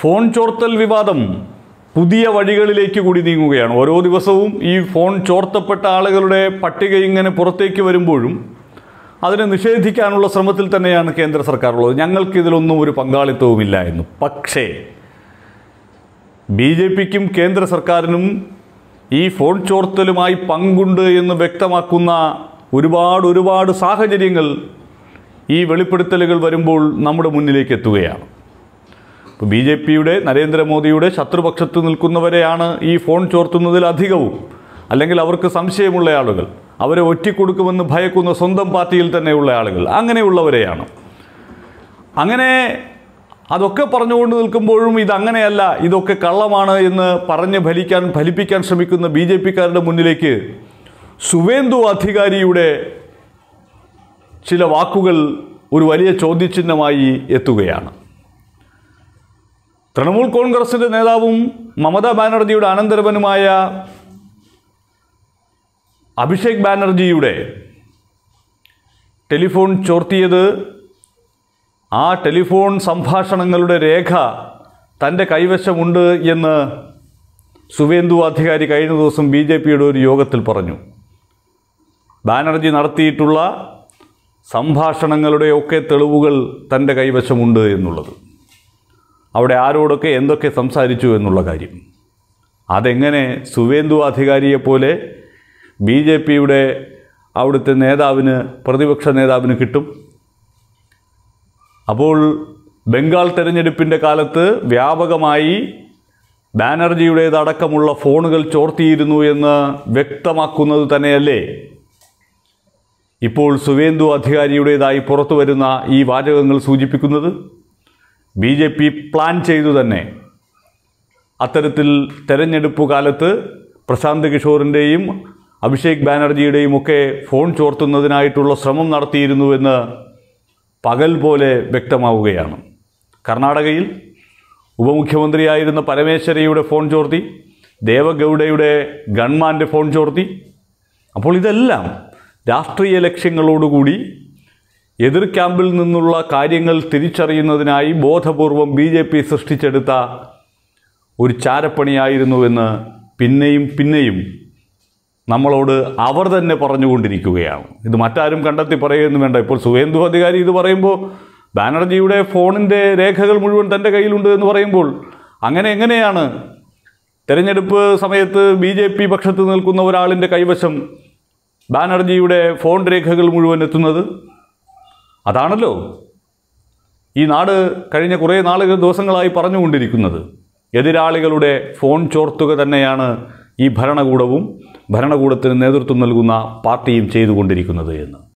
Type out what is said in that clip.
phone ചോർത്തൽ വിവാദം പുതിയ വഴികളിലേക്ക് കൂടി നീങ്ങുകയാണ് ഓരോ ദിവസവും ഈ ഫോൺ ചോർത്തപ്പെട്ട ആളുകളുടെ പട്ടിക ഇങ്ങനെ പുറത്തേക്ക് വരുമ്പോഴും അതിനെ നിഷേധിക്കാനുള്ള ശ്രമത്തിൽ തന്നെയാണ് കേന്ദ്ര സർക്കാർ ഉള്ളത് ഞങ്ങൾക്ക് ഇതിലൊന്നും ഒരു പങ്കാളിത്തവുമില്ല എന്ന് പക്ഷേ ബി ജെ പിക്കും കേന്ദ്ര സർക്കാരിനും ഈ ഫോൺ ചോർത്തലുമായി പങ്കുണ്ട് എന്ന് വ്യക്തമാക്കുന്ന ഒരുപാട് ഒരുപാട് സാഹചര്യങ്ങൾ ഈ വെളിപ്പെടുത്തലുകൾ വരുമ്പോൾ നമ്മുടെ മുന്നിലേക്ക് എത്തുകയാണ് ഇപ്പോൾ ബി ജെ പിയുടെ നരേന്ദ്രമോദിയുടെ ശത്രുപക്ഷത്ത് നിൽക്കുന്നവരെയാണ് ഈ ഫോൺ ചോർത്തുന്നതിൽ അധികവും അല്ലെങ്കിൽ അവർക്ക് സംശയമുള്ള ആളുകൾ അവരെ ഒറ്റിക്കൊടുക്കുമെന്ന് ഭയക്കുന്ന സ്വന്തം പാർട്ടിയിൽ തന്നെയുള്ള ആളുകൾ അങ്ങനെയുള്ളവരെയാണ് അങ്ങനെ അതൊക്കെ പറഞ്ഞുകൊണ്ട് നിൽക്കുമ്പോഴും ഇതങ്ങനെയല്ല ഇതൊക്കെ കള്ളമാണ് എന്ന് പറഞ്ഞ് ഫലിക്കാൻ ഫലിപ്പിക്കാൻ ശ്രമിക്കുന്ന ബി ജെ പിക്കാരുടെ മുന്നിലേക്ക് സുവേന്ദു അധികാരിയുടെ ചില വാക്കുകൾ ഒരു വലിയ ചോദ്യചിഹ്നമായി എത്തുകയാണ് തൃണമൂൽ കോൺഗ്രസിന്റെ നേതാവും മമതാ ബാനർജിയുടെ അനന്തരവനുമായ അഭിഷേക് ബാനർജിയുടെ ടെലിഫോൺ ചോർത്തിയത് ആ ടെലിഫോൺ സംഭാഷണങ്ങളുടെ രേഖ തൻ്റെ കൈവശമുണ്ട് എന്ന് സുവേന്ദു അധികാരി കഴിഞ്ഞ ദിവസം ബി ജെ പിയുടെ ഒരു യോഗത്തിൽ പറഞ്ഞു ബാനർജി നടത്തിയിട്ടുള്ള സംഭാഷണങ്ങളുടെയൊക്കെ തെളിവുകൾ തൻ്റെ കൈവശമുണ്ട് എന്നുള്ളത് അവിടെ ആരോടൊക്കെ എന്തൊക്കെ സംസാരിച്ചു എന്നുള്ള കാര്യം അതെങ്ങനെ സുവേന്ദു അധികാരിയെപ്പോലെ ബി ജെ പിയുടെ അവിടുത്തെ നേതാവിന് പ്രതിപക്ഷ നേതാവിന് കിട്ടും അപ്പോൾ ബംഗാൾ തെരഞ്ഞെടുപ്പിൻ്റെ കാലത്ത് വ്യാപകമായി ബാനർജിയുടേതടക്കമുള്ള ഫോണുകൾ ചോർത്തിയിരുന്നു എന്ന് വ്യക്തമാക്കുന്നത് തന്നെയല്ലേ ഇപ്പോൾ സുവേന്ദു അധികാരിയുടേതായി പുറത്തു വരുന്ന ഈ വാചകങ്ങൾ സൂചിപ്പിക്കുന്നത് ബി ജെ പി പ്ലാൻ ചെയ്തു തന്നെ അത്തരത്തിൽ തെരഞ്ഞെടുപ്പ് കാലത്ത് പ്രശാന്ത് കിഷോറിൻ്റെയും അഭിഷേക് ബാനർജിയുടെയും ഒക്കെ ഫോൺ ചോർത്തുന്നതിനായിട്ടുള്ള ശ്രമം നടത്തിയിരുന്നുവെന്ന് പകൽ പോലെ വ്യക്തമാവുകയാണ് കർണാടകയിൽ ഉപമുഖ്യമന്ത്രിയായിരുന്ന പരമേശ്വരയുടെ ഫോൺ ചോർത്തി ദേവഗൗഡയുടെ ഗൺമാൻ്റെ ഫോൺ ചോർത്തി അപ്പോൾ ഇതെല്ലാം രാഷ്ട്രീയ ലക്ഷ്യങ്ങളോടുകൂടി എതിർ ക്യാമ്പിൽ നിന്നുള്ള കാര്യങ്ങൾ തിരിച്ചറിയുന്നതിനായി ബോധപൂർവം ബി ജെ പി സൃഷ്ടിച്ചെടുത്ത ഒരു ചാരപ്പണിയായിരുന്നുവെന്ന് പിന്നെയും പിന്നെയും നമ്മളോട് അവർ തന്നെ പറഞ്ഞുകൊണ്ടിരിക്കുകയാണ് ഇത് മറ്റാരും കണ്ടെത്തി പറയുന്നു വേണ്ട ഇപ്പോൾ സുവേന്ദു അധികാരി ഇത് പറയുമ്പോൾ ബാനർജിയുടെ ഫോണിൻ്റെ രേഖകൾ മുഴുവൻ തൻ്റെ കയ്യിലുണ്ട് എന്ന് പറയുമ്പോൾ അങ്ങനെ എങ്ങനെയാണ് തെരഞ്ഞെടുപ്പ് സമയത്ത് ബി ജെ പി പക്ഷത്ത് നിൽക്കുന്ന ഒരാളിൻ്റെ കൈവശം ബാനർജിയുടെ ഫോൺ രേഖകൾ മുഴുവൻ എത്തുന്നത് അതാണല്ലോ ഈ നാട് കഴിഞ്ഞ കുറേ നാളുകൾ ദിവസങ്ങളായി പറഞ്ഞുകൊണ്ടിരിക്കുന്നത് എതിരാളികളുടെ ഫോൺ ചോർത്തുക തന്നെയാണ് ഈ ഭരണകൂടവും ഭരണകൂടത്തിന് നേതൃത്വം നൽകുന്ന പാർട്ടിയും ചെയ്തുകൊണ്ടിരിക്കുന്നത് എന്ന്